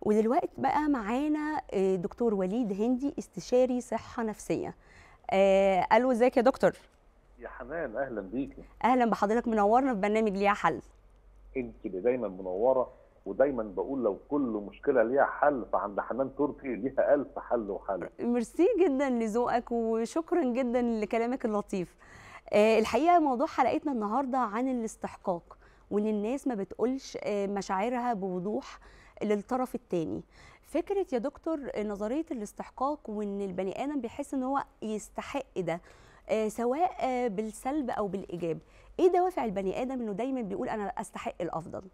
ودلوقتي بقى معانا آه، دكتور وليد هندي استشاري صحة نفسية آه، الو ازيك يا دكتور يا حنان اهلا بيكي اهلا بحضرتك منورنا في برنامج ليها حل انت اللي دايما منوره ودايما بقول لو كل مشكله ليها حل فعند حنان تركي ليها الف حل وحل ميرسي جدا لذوقك وشكرا جدا لكلامك اللطيف آه، الحقيقه موضوع حلقتنا النهارده عن الاستحقاق وان الناس ما بتقولش آه، مشاعرها بوضوح للطرف الثاني فكره يا دكتور آه، نظريه الاستحقاق وان البني ادم بيحس ان هو يستحق ده آه، سواء آه، بالسلب او بالايجاب ايه دوافع البني ادم انه دايما بيقول انا استحق الافضل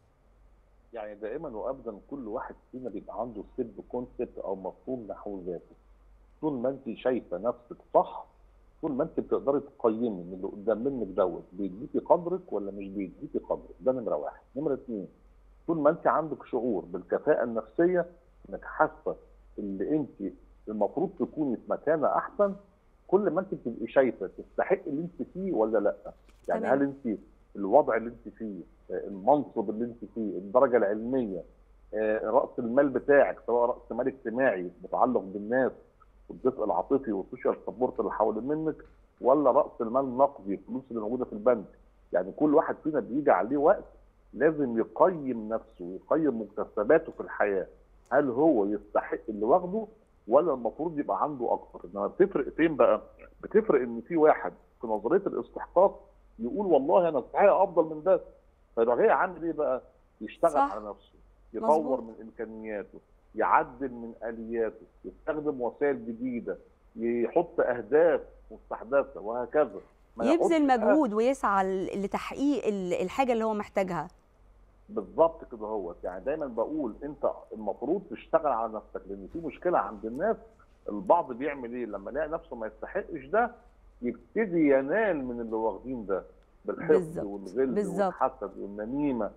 يعني دائما وابدا كل واحد فينا بيبقى عنده سيلف كونسبت او مفهوم نحو ذاته طول ما انت شايفه نفسك صح طول ما انت بتقدري تقيمي ان اللي قدام منك دوت بيديكي قدرك ولا مش بيديكي قدرك ده نمره واحد نمره اثنين طول ما انت عندك شعور بالكفاءه النفسيه انك حاسه ان انت المفروض تكوني في مكانه احسن كل ما انت بتبقي شايفه تستحق اللي انت فيه ولا لا يعني تمام. هل انت الوضع اللي انت فيه آه، المنصب اللي انت فيه الدرجه العلميه آه، راس المال بتاعك سواء راس مال اجتماعي متعلق بالناس والدفء العاطفي والسوشيال سبورت اللي حوالين منك ولا راس المال النقدي الفلوس اللي موجوده في البنك يعني كل واحد فينا بيجي عليه وقت لازم يقيم نفسه ويقيم مكتسباته في الحياه هل هو يستحق اللي واخده ولا المفروض يبقى عنده اكتر انما بتفرق فين بقى بتفرق ان في واحد في نظريه الاستحقاق يقول والله انا استحق افضل من ده فيبقى جاي عامل ايه بقى يشتغل صح. على نفسه مظبوط. يطور من امكانياته يعدل من الياته يستخدم وسائل جديده يحط اهداف مستحدثه وهكذا ما يبذل يقعدش بقى مجهود ويسعى ل- لتحقيق ال- الحاجه اللي هو محتاجها بالظبط كده هو يعني دايما بقول انت المفروض تشتغل على نفسك لان في مشكله عند الناس البعض بيعمل ايه لما يلاقي نفسه ما يستحقش ده يبتدي ينال من اللي واخدين ده بالحقد بالظبط، والغل بالظبط. والحسد والنميمه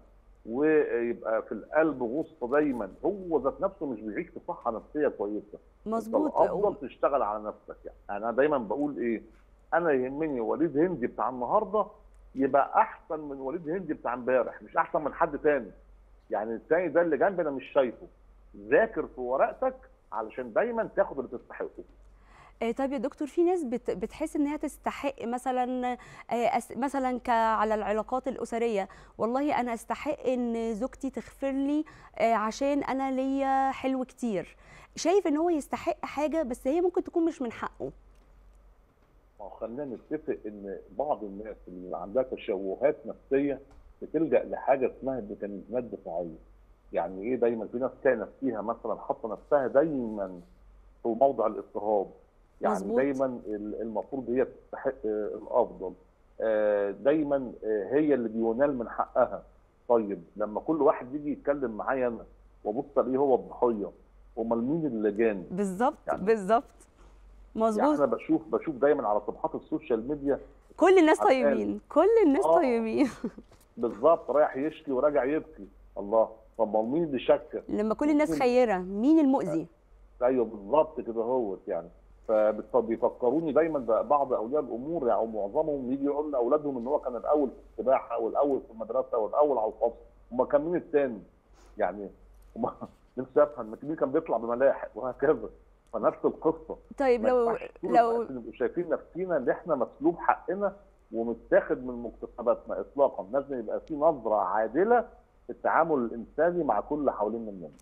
ويبقى في القلب غصه دايما هو ذات نفسه مش بيعيش في صحه نفسيه كويسه مظبوط افضل تشتغل على نفسك يعني انا دايما بقول ايه انا يهمني وليد هندي بتاع النهارده يبقى احسن من وليد هندي بتاع امبارح مش احسن من حد تاني يعني التاني ده اللي جنبي انا مش شايفه ذاكر في ورقتك علشان دايما تاخد اللي تستحقه آه، طيب يا دكتور في ناس بت بتحس ان هي تستحق مثلا آه، أس- مثلا ك- على العلاقات الاسريه والله انا استحق ان زوجتي تغفر لي آه، عشان انا ليا حلو كتير شايف ان هو يستحق حاجه بس هي ممكن تكون مش من حقه ما هو خلينا نتفق ان بعض الناس اللي عندها تشوهات نفسيه بتلجا لحاجه اسمها ميكانيزمات دفاعيه يعني ايه دايما في ناس كانت فيها مثلا حاطه نفسها دايما في موضع الاضطهاد يعني مظبوط. دايما ال- المفروض هي تستحق آه، الافضل آه، دايما آه، هي اللي بينال من حقها طيب لما كل واحد يجي يتكلم معايا انا وابص الاقيه هو الضحيه امال مين اللي جاني بالظبط يعني- بالظبط يعني مظبوط انا بشوف بشوف دايما على صفحات السوشيال ميديا كل الناس عارفة طيبين كل الناس آه. طيبين بالظبط رايح يشكي وراجع يبكي الله طب ما مين اللي شك لما كل الناس خيره مين المؤذي ايوه بالظبط كده هوت يعني فبيفكروني دايما بعض اولياء الامور يعني او معظمهم يجي يقول لاولادهم ان هو كان الاول في السباحه والاول في المدرسه والاول على الفصل هم كان مين الثاني؟ يعني هم نفسي افهم مين كان بيطلع بملاحق وهكذا فنفس القصه طيب ما لو ينفعش طول لو الوقت نبقى شايفين نفسينا ان احنا مسلوب حقنا ومتاخد من مكتسباتنا اطلاقا لازم يبقى في نظره عادله في التعامل الانساني مع كل اللي حوالينا مننا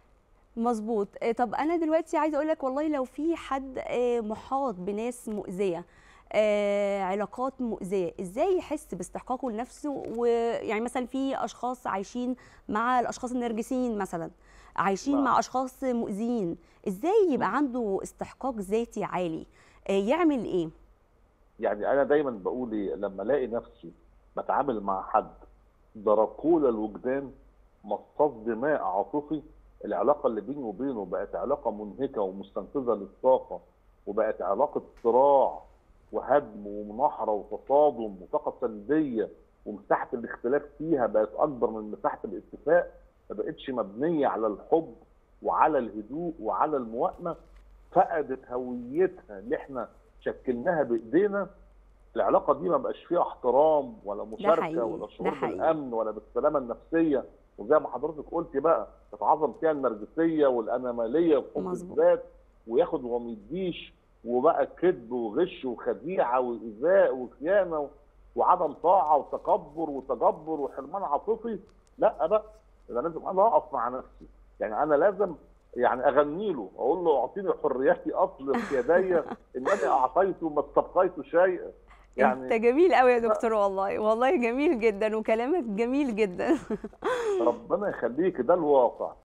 مظبوط آه، طب انا دلوقتي عايزه اقول لك والله لو في حد آه، محاط بناس مؤذيه آه، علاقات مؤذيه ازاي يحس باستحقاقه لنفسه ويعني مثلا في اشخاص عايشين مع الاشخاص النرجسيين مثلا عايشين نعم. مع اشخاص مؤذيين ازاي يبقى عنده استحقاق ذاتي عالي آه، يعمل ايه يعني انا دايما بقول ايه لما الاقي نفسي بتعامل مع حد درقول الوجدان مصاص دماء عاطفي العلاقه اللي بيني وبينه بقت علاقه منهكه ومستنفذه للطاقه وبقت علاقه صراع وهدم ومناحره وتصادم وطاقه سلبيه ومساحه الاختلاف فيها بقت اكبر من مساحه الاتفاق ما بقتش مبنيه على الحب وعلى الهدوء وعلى الموائمه فقدت هويتها اللي احنا شكلناها بايدينا العلاقه دي ما بقاش فيها احترام ولا حقيقي، مشاركه ولا ده شعور حقيقي. بالامن ولا بالسلامه النفسيه وزي ما حضرتك قلتي بقى تتعظم فيها النرجسيه والاناماليه وحب مظبوط. الذات وياخد وما يديش وبقى كذب وغش وخديعه وايذاء وخيانه و- وعدم طاعه وتكبر وتجبر وحرمان عاطفي لا بقى انا لازم انا اقف مع نفسي يعني انا لازم يعني اغني له اقول له اعطيني حريتي اطلق يدي انني اعطيت ما استبقيت شيئا انت جميل قوي يا دكتور والله والله جميل جدا وكلامك جميل جدا ربنا يخليك ده الواقع